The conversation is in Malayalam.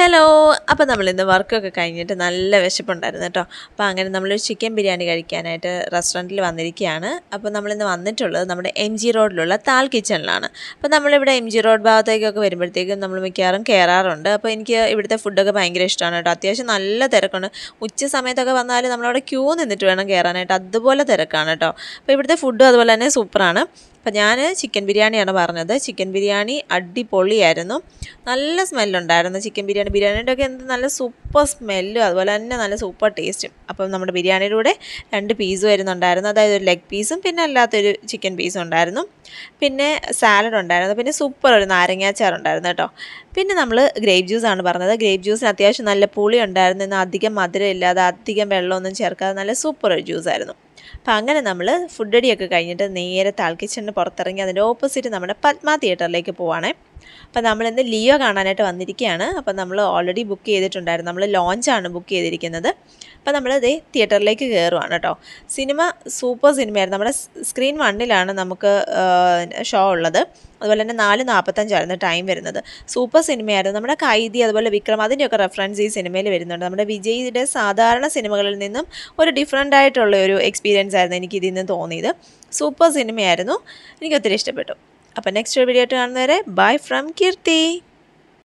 ഹലോ അപ്പോൾ നമ്മളിന്ന് വർക്കൊക്കെ കഴിഞ്ഞിട്ട് നല്ല വിശപ്പുണ്ടായിരുന്നു കേട്ടോ അപ്പോൾ അങ്ങനെ നമ്മളൊരു ചിക്കൻ ബിരിയാണി കഴിക്കാനായിട്ട് റെസ്റ്റോറൻറ്റിൽ വന്നിരിക്കുകയാണ് അപ്പോൾ നമ്മളിന്ന് വന്നിട്ടുള്ളത് നമ്മുടെ എം ജി റോഡിലുള്ള താൾ കിച്ചണിലാണ് അപ്പോൾ നമ്മളിവിടെ എം ജി റോഡ് ഭാഗത്തേക്കൊക്കെ വരുമ്പോഴത്തേക്കും നമ്മൾ മിക്കവാറും കയറാറുണ്ട് അപ്പോൾ എനിക്ക് ഇവിടുത്തെ ഫുഡൊക്കെ ഭയങ്കര ഇഷ്ടമാണ് കേട്ടോ അത്യാവശ്യം നല്ല തിരക്കുണ്ട് ഉച്ച സമയത്തൊക്കെ വന്നാൽ നമ്മളവിടെ ക്യൂ നിന്നിട്ട് വേണം കയറാനായിട്ട് അതുപോലെ തിരക്കാണ് കേട്ടോ അപ്പോൾ ഇവിടുത്തെ ഫുഡും അതുപോലെ തന്നെ സൂപ്പറാണ് അപ്പോൾ ഞാൻ ചിക്കൻ ബിരിയാണിയാണ് പറഞ്ഞത് ചിക്കൻ ബിരിയാണി അടിപൊളിയായിരുന്നു നല്ല സ്മെല്ലുണ്ടായിരുന്നു ചിക്കൻ ബിരിയാണി ബിരിയാണിയുടെ ഒക്കെ എന്ത് നല്ല സൂപ്പർ സ്മെല്ലും അതുപോലെ തന്നെ നല്ല സൂപ്പർ ടേസ്റ്റും അപ്പം നമ്മുടെ ബിരിയാണിയുടെ കൂടെ രണ്ട് പീസ് വരുന്നുണ്ടായിരുന്നു അതായത് ഒരു ലെഗ് പീസും പിന്നെ അല്ലാത്തൊരു ചിക്കൻ പീസും ഉണ്ടായിരുന്നു പിന്നെ സാലഡ് ഉണ്ടായിരുന്നു പിന്നെ സൂപ്പർ ഒരു നാരങ്ങാച്ചാറുണ്ടായിരുന്നു കേട്ടോ പിന്നെ നമ്മൾ ഗ്രേപ്പ് ജ്യൂസാണ് പറഞ്ഞത് ഗ്രേപ്പ് ജ്യൂസിന് അത്യാവശ്യം നല്ല പുളി ഉണ്ടായിരുന്നു എന്നാൽ അധികം മധുരം ഇല്ലാതെ അധികം വെള്ളമൊന്നും ചേർക്കാതെ നല്ല സൂപ്പർ ഒരു ജ്യൂസായിരുന്നു അപ്പോൾ അങ്ങനെ നമ്മൾ ഫുഡ് അടിയൊക്കെ കഴിഞ്ഞിട്ട് നേരെ താൾ കിച്ചണിന് പുറത്തിറങ്ങി അതിൻ്റെ ഓപ്പോസിറ്റ് നമ്മുടെ പത്മ തിയേറ്ററിലേക്ക് പോവാണേ അപ്പോൾ നമ്മളിന്ന് ലിയോ കാണാനായിട്ട് വന്നിരിക്കുകയാണ് അപ്പോൾ നമ്മൾ ഓൾറെഡി ബുക്ക് ചെയ്തിട്ടുണ്ടായിരുന്നു നമ്മൾ ലോഞ്ചാണ് ബുക്ക് ചെയ്തിരിക്കുന്നത് അപ്പോൾ നമ്മൾ ഇതേ തിയേറ്ററിലേക്ക് കയറുവാണ് കേട്ടോ സിനിമ സൂപ്പർ സിനിമയായിരുന്നു നമ്മുടെ സ്ക്രീൻ വണ്ണിലാണ് നമുക്ക് ഷോ ഉള്ളത് അതുപോലെ തന്നെ നാല് നാൽപ്പത്തഞ്ചായിരുന്നു ടൈം വരുന്നത് സൂപ്പർ സിനിമയായിരുന്നു നമ്മുടെ കൈതി അതുപോലെ വിക്രം അതിൻ്റെയൊക്കെ റെഫറൻസ് ഈ സിനിമയിൽ വരുന്നുണ്ട് നമ്മുടെ വിജയിയുടെ സാധാരണ സിനിമകളിൽ നിന്നും ഒരു ഡിഫറെൻ്റ് ആയിട്ടുള്ള ഒരു എക്സ്പീരിയൻസ് ആയിരുന്നു എനിക്ക് ഇതിൽ നിന്ന് തോന്നിയത് സൂപ്പർ സിനിമയായിരുന്നു എനിക്ക് ഒത്തിരി ഇഷ്ടപ്പെട്ടു അപ്പോൾ നെക്സ്റ്റ് വീഡിയോ ആയിട്ട് കാണുന്നവരെ ബൈ ഫ്രം കീർത്തി